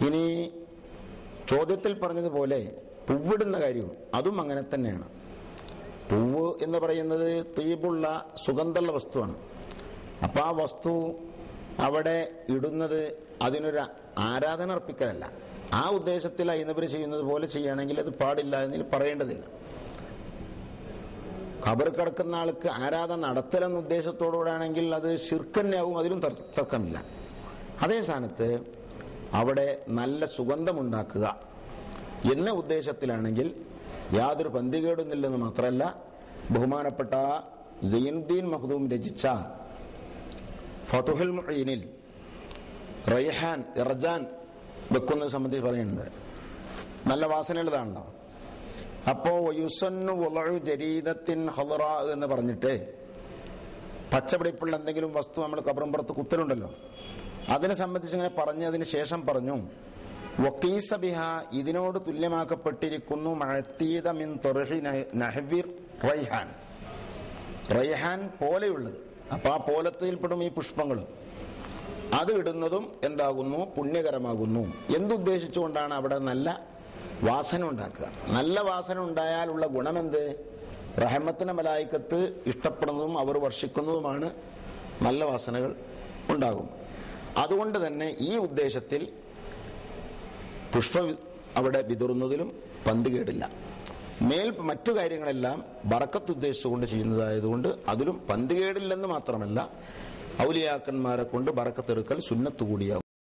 ഇനി ചോദ്യത്തിൽ പറഞ്ഞതുപോലെ പൂവിടുന്ന കാര്യവും അതും അങ്ങനെ തന്നെയാണ് പൂവ് എന്ന് പറയുന്നത് തീപുള്ള സുഗന്ധമുള്ള വസ്തുവാണ് അപ്പൊ ആ വസ്തു അവിടെ ഇടുന്നത് അതിനൊരു ആരാധന അർപ്പിക്കലല്ല ആ ഉദ്ദേശത്തിൽ അയിനവർ ചെയ്യുന്നത് പോലെ ചെയ്യുകയാണെങ്കിൽ അത് പാടില്ല എന്നതിൽ പറയേണ്ടതില്ല ഖബർ കിടക്കുന്ന ആൾക്ക് ആരാധന നടത്തലെന്ന ഉദ്ദേശത്തോടുകൂടാണെങ്കിൽ അത് ശിർക്കന്നെയാവും അതിലും തർ- തർക്കമില്ല അതേ സ്ഥാനത്ത് അവിടെ നല്ല സുഗന്ധമുണ്ടാക്കുക എന്ന ഉദ്ദേശത്തിലാണെങ്കിൽ യാതൊരു പന്തികേടുന്നില്ലെന്ന് മാത്രമല്ല ബഹുമാനപ്പെട്ട സൈനുദ്ദീൻ മഹ്ദൂം രചിച്ച ഫതുഹുൽ മുഈനിൽ റൈഹാൻ ഇർജാൻ വെക്കുന്നത് സംബന്ധിച്ച് പറയുന്നുണ്ട് നല്ല വാസനയുള്ളതാണല്ലോ അപ്പോ യുസന്നു ഉളഴു ജരീദത്തിൻ ഹലറ എന്ന് പറഞ്ഞിട്ട് പച്ചപിടിപ്പുള്ള എന്തെങ്കിലും വസ്തു നമ്മൾ കബറുംപുറത്ത് കുത്തലുണ്ടല്ലോ അതിനെ സംബന്ധിച്ച് ഇങ്ങനെ പറഞ്ഞതിന് ശേഷം പറഞ്ഞു വക്കീസ ബിഹ ഇതിനോട് തുല്യമാക്കപ്പെട്ടിരിക്കുന്നു മഴത്തീത മിൻ തൊർഹി നഹ്വിർ റൈഹാൻ റൈഹാൻ പോലെയുള്ളത് അപ്പൊ ആ പോലത്തിൽപ്പെടും ഈ പുഷ്പങ്ങളും അത് ഇടുന്നതും എന്താകുന്നു പുണ്യകരമാകുന്നു എന്തുദ്ദേശിച്ചുകൊണ്ടാണ് അവിടെ നല്ല വാസന ഉണ്ടാക്കുക നല്ല വാസന ഉണ്ടായാലുള്ള ഗുണമെന്ത് റഹമത്തിന് മലായിക്കത്ത് ഇഷ്ടപ്പെടുന്നതും അവർ വർഷിക്കുന്നതുമാണ് നല്ല വാസനകൾ ഉണ്ടാകും അതുകൊണ്ട് തന്നെ ഈ ഉദ്ദേശത്തിൽ പുഷ്പ അവിടെ വിതുറുന്നതിലും പന്തുകേടില്ല മേൽ മറ്റു കാര്യങ്ങളെല്ലാം ബറക്കത്ത് ഉദ്ദേശിച്ചുകൊണ്ട് ചെയ്യുന്നതായതുകൊണ്ട് അതിലും പന്തുകേടില്ലെന്ന് മാത്രമല്ല ഔലിയാക്കന്മാരെ കൊണ്ട് ബറക്കത്തെടുക്കൽ സുന്നത്ത് കൂടിയാകും